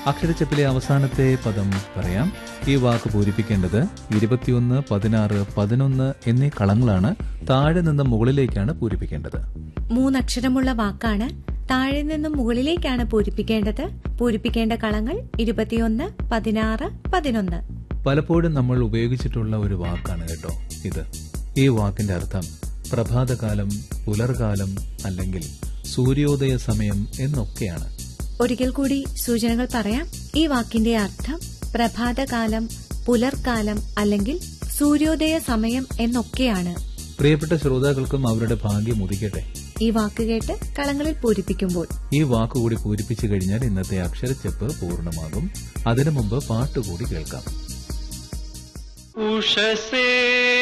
അക്ഷരച്ചപ്പിലെ അവസാനത്തെ പദം പറയാം ഈ വാക്ക് പൂരിപ്പിക്കേണ്ടത് ഇരുപത്തിയൊന്ന് പതിനാറ് പതിനൊന്ന് എന്നീ കളങ്ങളാണ് താഴെ നിന്ന് മുകളിലേക്കാണ് പൂരിപ്പിക്കേണ്ടത് മൂന്നക്ഷരമുള്ള വാക്കാണ് താഴെ നിന്നും മുകളിലേക്കാണ് പൂരിപ്പിക്കേണ്ടത് പൂരിപ്പിക്കേണ്ട കളങ്ങൾ ഇരുപത്തിയൊന്ന് പതിനാറ് പതിനൊന്ന് പലപ്പോഴും നമ്മൾ ഉപയോഗിച്ചിട്ടുള്ള ഒരു വാക്കാണ് കേട്ടോ ഇത് ഈ വാക്കിന്റെ അർത്ഥം പ്രഭാതകാലം പുലർകാലം അല്ലെങ്കിൽ സൂര്യോദയ സമയം എന്നൊക്കെയാണ് ഒരിക്കൽ കൂടി സൂചനകൾ പറയാം ഈ വാക്കിന്റെ അർത്ഥം പ്രഭാതകാലം പുലർക്കാലം അല്ലെങ്കിൽ സൂര്യോദയ സമയം എന്നൊക്കെയാണ് പ്രിയപ്പെട്ട ശ്രോതാക്കൾക്കും അവരുടെ ഭാഗ്യം ഉദിക്കട്ടെ ഈ വാക്ക് കേട്ട് കളങ്ങളിൽ പൂരിപ്പിക്കുമ്പോൾ ഈ വാക്കുകൂടി പൂരിപ്പിച്ചു കഴിഞ്ഞാൽ ഇന്നത്തെ അക്ഷരച്ചെപ്പ് പൂർണ്ണമാകും അതിനു മുമ്പ് പാട്ടുകൂടി കേൾക്കാം ഉഷസേ